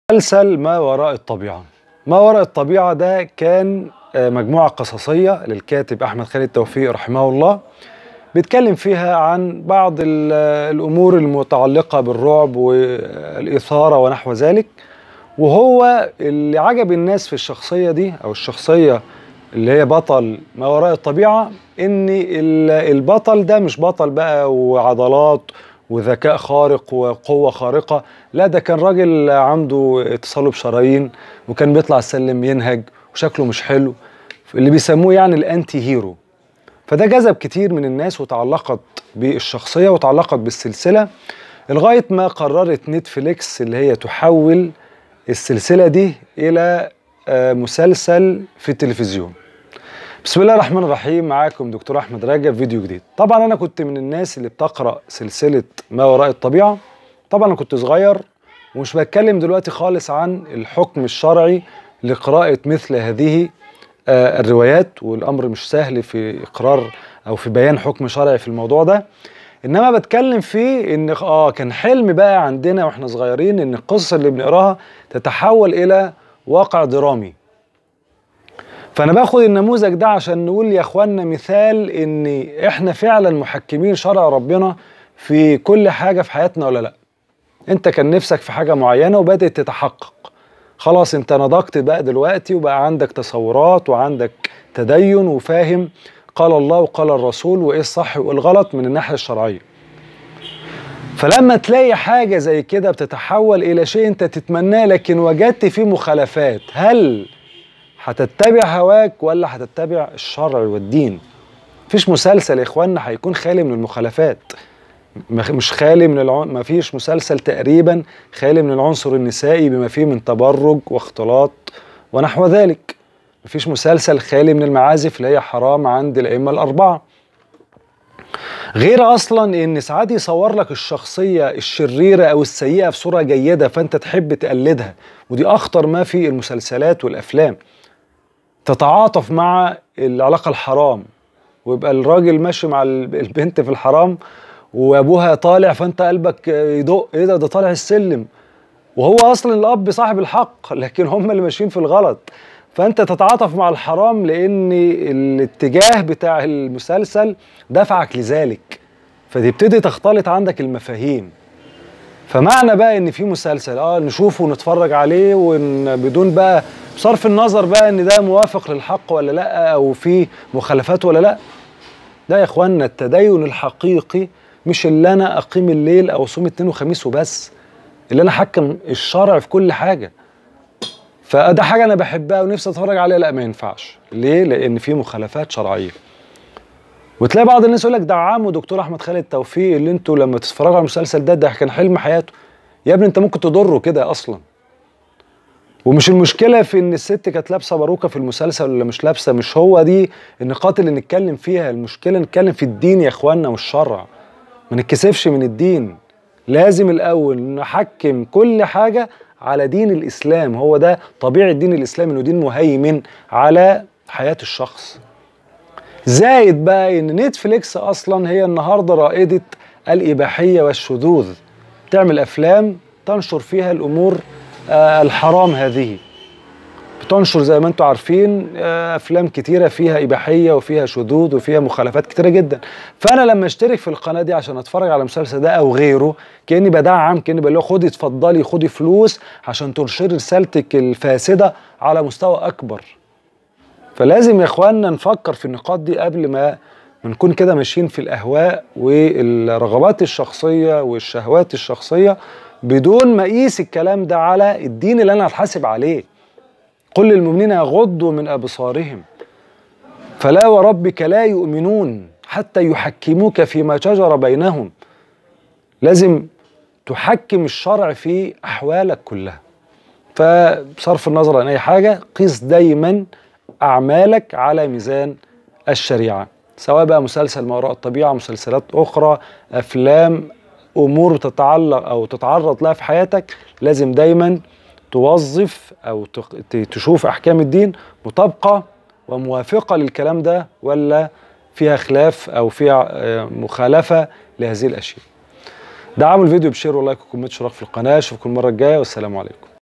مسلسل ما وراء الطبيعة ما وراء الطبيعة ده كان مجموعة قصصية للكاتب أحمد خالد توفيق رحمه الله بيتكلم فيها عن بعض الأمور المتعلقة بالرعب والإثارة ونحو ذلك وهو اللي عجب الناس في الشخصية دي أو الشخصية اللي هي بطل ما وراء الطبيعة إن البطل ده مش بطل بقى وعضلات وذكاء خارق وقوة خارقة لا ده كان راجل عنده تصلب شرايين وكان بيطلع السلم ينهج وشكله مش حلو اللي بيسموه يعني الانتي هيرو فده جذب كتير من الناس وتعلقت بالشخصية وتعلقت بالسلسلة لغاية ما قررت نتفليكس اللي هي تحول السلسلة دي إلى مسلسل في التلفزيون بسم الله الرحمن الرحيم معاكم دكتور احمد رجب فيديو جديد طبعا انا كنت من الناس اللي بتقرا سلسله ما وراء الطبيعه طبعا انا كنت صغير ومش بتكلم دلوقتي خالص عن الحكم الشرعي لقراءه مثل هذه آه الروايات والامر مش سهل في اقرار او في بيان حكم شرعي في الموضوع ده انما بتكلم فيه ان اه كان حلم بقى عندنا واحنا صغيرين ان القصص اللي بنقراها تتحول الى واقع درامي فانا باخد النموذج ده عشان نقول يا اخوانا مثال ان احنا فعلا محكمين شرع ربنا في كل حاجه في حياتنا ولا لا انت كان نفسك في حاجه معينه وبدات تتحقق خلاص انت نضجت بقى دلوقتي وبقى عندك تصورات وعندك تدين وفاهم قال الله وقال الرسول وايه الصح وايه الغلط من الناحيه الشرعيه فلما تلاقي حاجه زي كده بتتحول الى شيء انت تتمناه لكن وجدت فيه مخالفات هل هتتبع هواك ولا هتتبع الشرع والدين مفيش مسلسل يا اخوانا هيكون خالي من المخالفات مش خالي من العن... مفيش مسلسل تقريبا خالي من العنصر النسائي بما فيه من تبرج واختلاط ونحو ذلك مفيش مسلسل خالي من المعازف اللي هي حرام عند الائمه الاربعه غير اصلا ان ساعات يصور لك الشخصيه الشريره او السيئه في صوره جيده فانت تحب تقلدها ودي اخطر ما في المسلسلات والافلام تتعاطف مع العلاقة الحرام ويبقى الراجل ماشي مع البنت في الحرام وابوها طالع فانت قلبك يدق ايه ده ده طالع السلم وهو اصلا الاب صاحب الحق لكن هم اللي ماشيين في الغلط فانت تتعاطف مع الحرام لان الاتجاه بتاع المسلسل دفعك لذلك فتبتدي تختلط عندك المفاهيم فمعنى بقى ان في مسلسل اه نشوفه ونتفرج عليه وبدون بقى بصرف النظر بقى ان ده موافق للحق ولا لا او في مخالفات ولا لا ده يا اخوانا التدين الحقيقي مش اللي انا اقيم الليل او اصوم اثنين وخميس وبس اللي انا احكم الشرع في كل حاجه فده حاجه انا بحبها ونفسي اتفرج عليها لا ما ينفعش ليه لان في مخالفات شرعيه وتلاقي بعض الناس يقول لك ده عمو دكتور احمد خالد توفيق اللي انتوا لما تتفرجوا على المسلسل ده ده كان حلم حياته يا ابني انت ممكن تضره كده اصلا ومش المشكله في ان الست كانت لابسه باروكه في المسلسل ولا مش لابسه مش هو دي النقاط اللي نتكلم فيها المشكله نتكلم في الدين يا اخوانا والشرع ما نتكسفش من الدين لازم الاول نحكم كل حاجه على دين الاسلام هو ده طبيعه الدين الاسلامي انه دين مهيمن على حياه الشخص زائد بقى ان نتفليكس اصلا هي النهارده رائده الاباحيه والشذوذ تعمل افلام تنشر فيها الامور آه الحرام هذه بتنشر زي ما انتم عارفين آه افلام كتيره فيها اباحيه وفيها شذوذ وفيها مخالفات كتيره جدا فانا لما اشترك في القناه دي عشان اتفرج على المسلسل ده او غيره كاني بدعم كاني بقول له خدي اتفضلي خدي فلوس عشان تنشري رسالتك الفاسده على مستوى اكبر فلازم يا اخواننا نفكر في النقاط دي قبل ما نكون كده ماشيين في الاهواء والرغبات الشخصيه والشهوات الشخصيه بدون ما اقيس الكلام ده على الدين اللي انا هتحاسب عليه قل للمؤمنين يغضوا من ابصارهم فلا وربك لا يؤمنون حتى يحكموك فيما شجر بينهم لازم تحكم الشرع في احوالك كلها فبصرف النظر عن اي حاجه قيس دايما اعمالك على ميزان الشريعه سواء بقى مسلسل ما وراء الطبيعه مسلسلات اخرى افلام امور تتعلق او تتعرض لها في حياتك لازم دايما توظف او تشوف احكام الدين مطابقه وموافقه للكلام ده ولا فيها خلاف او فيها مخالفه لهذه الاشياء دعموا الفيديو بشير ولايك وكومنت شرف في القناه اشوفكم المره الجايه والسلام عليكم